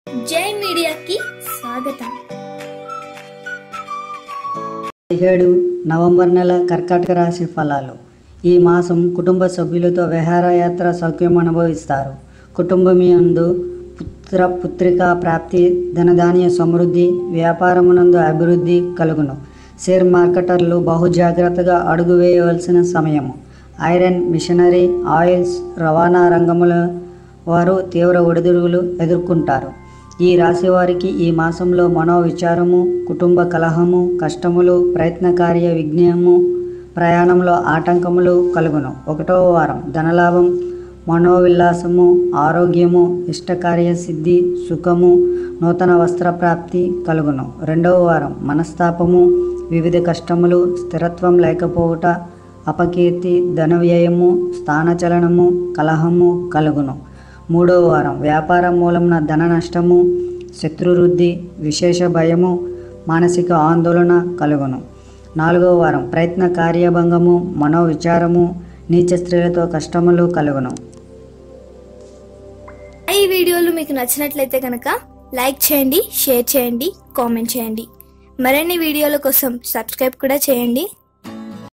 జై మీడియాకి స్వాగతం పదిహేడు నవంబర్ నెల కర్కాటక రాశి ఫలాలు ఈ మాసం కుటుంబ సభ్యులతో విహారయాత్ర సౌఖ్యం అనుభవిస్తారు కుటుంబం యందు పుత్ర పుత్రిక ప్రాప్తి ధనధాన్య సమృద్ధి వ్యాపారమునందు అభివృద్ధి కలుగును షేర్ మార్కెటర్లు బహు జాగ్రత్తగా అడుగు వేయవలసిన సమయము ఐరన్ మిషనరీ ఆయిల్స్ రవాణా రంగముల వారు తీవ్ర ఒడిదుడుగులు ఎదుర్కొంటారు ఈ రాశి వారికి ఈ మాసంలో మనోవిచారము కుటుంబ కలహము కష్టములు ప్రయత్నకార్య విఘ్నము ప్రయాణంలో ఆటంకములు కలుగును ఒకటవ వారం ధనలాభం మనోవిల్లాసము ఆరోగ్యము ఇష్టకార్య సిద్ధి సుఖము నూతన వస్త్ర ప్రాప్తి కలుగును రెండవ వారం మనస్తాపము వివిధ కష్టములు స్థిరత్వం లేకపోవుట అపకీర్తి ధన వ్యయము స్థానచలనము కలహము కలుగును మూడవ వారం వ్యాపారం మూలంన ధన నష్టము శత్రువృద్ధి విశేష భయము మానసిక ఆందోళన కలుగును నాలుగవ వారం ప్రయత్న కార్యభంగము మనోవిచారము నీచ స్త్రీలతో కష్టములు కలుగును ఈ వీడియోలు మీకు నచ్చినట్లయితే కనుక లైక్ చేయండి షేర్ చేయండి కామెంట్ చేయండి మరిన్ని వీడియోల కోసం సబ్స్క్రైబ్ కూడా చేయండి